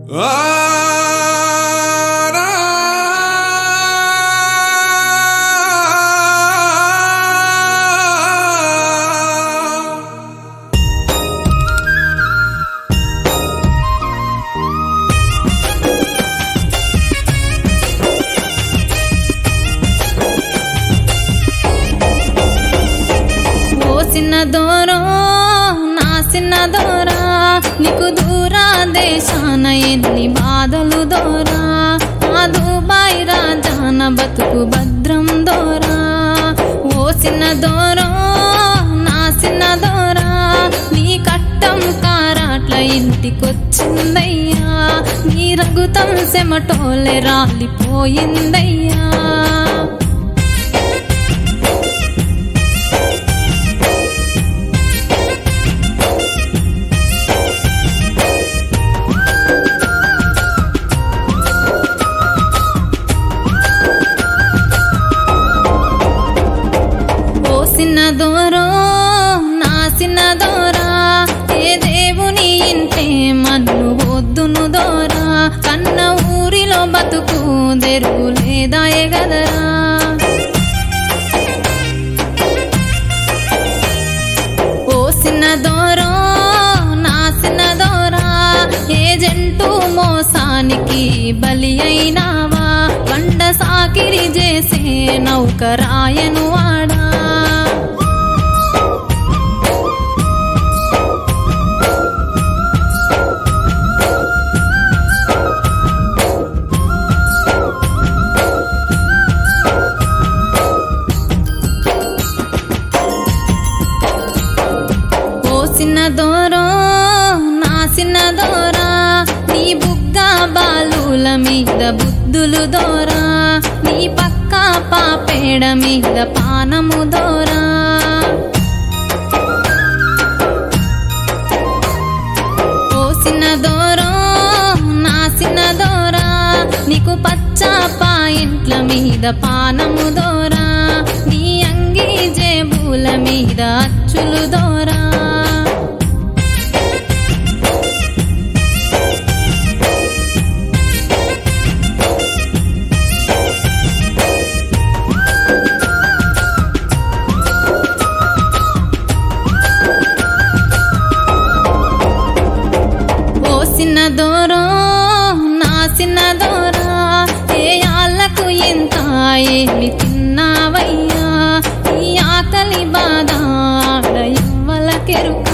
ఓ చిన్న దూరం నా చిన్న దూరా నీకు దూరా దేశాన ఎన్ని బాధలు దూరా ఆ దుబాయ్ రాజాన బతుకు భద్రం దూరా ఓ చిన్న దూరం నా చిన్న దూరా నీ కట్టం కారాట్ల ఇంటికొచ్చిందయ్యా నీ రఘుతం సెమటోలే రాలిపోయిందయ్యా ఓ చిన్న దూరం నా చిన్న దూరా ఏ దేవుని ఇంటే మన్ను వద్దును దూరా కన్న ఊరిలో బతుకు తెరుగు లేదా ఎగదరా ఓ చిన్న దూరం నా చిన్న దూరా ఏజెంటు మోసానికి బలి అయినావా వండ సాకిరి చేసే నౌకరాయను వాడా ఓ చిన్న దూరం నా చిన్న దూరా నీ బుగ్గ బాలుల మీద బుద్ధులు దోరా నీ పక్క పాపేడ మీద పానము దోరా ఓ చిన్న దూరం నా చిన్న దూరా నీకు పచ్చ పాయింట్ల మీద పానము దోరా నీ అంగి జేబుల మీద అచ్చులు దోరా ఓ చిన్న దూరం నా చిన్న దూరా ఏ ఆళ్ళకు ఎంత ఏమి తిన్నావయ్యా ఈ ఆకలి బాధ ఆడ ఎవ్వలకెరుక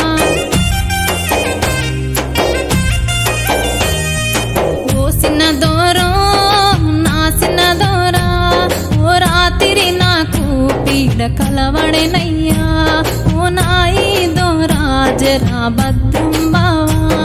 ఓ చిన్న దూరం నా చిన్న దూరా ఓ రాత్రి నాకు పీడ కలవడెనయ్యా ఓ నాయి దూరా జరా భద్రం బావా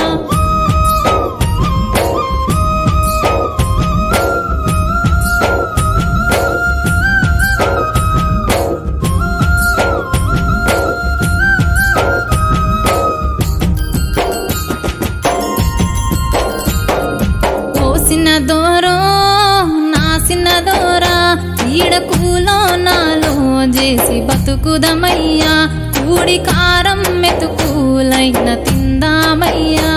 ఓ చిన్న దూరం నా చిన్న దూరా ఈడకులో నాలో చేసి బతుకుదమయ్యా కూడి కారం మెతుకులైన తిందామయ్యా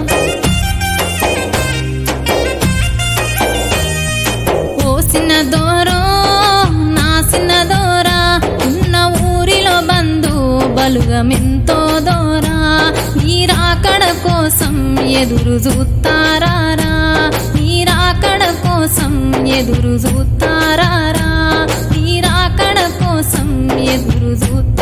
ఓ చిన్న దూరం నా చిన్న దూరా ఉన్న ఊరిలో బంధు బలుగమెంతో దూరా నీరాకడ కోసం ఎదురు చూస్తారా నీరాకడ కోసం ఎదురు చూస్తారా నీరాకడ కోసం ఎదురు చూస్తారా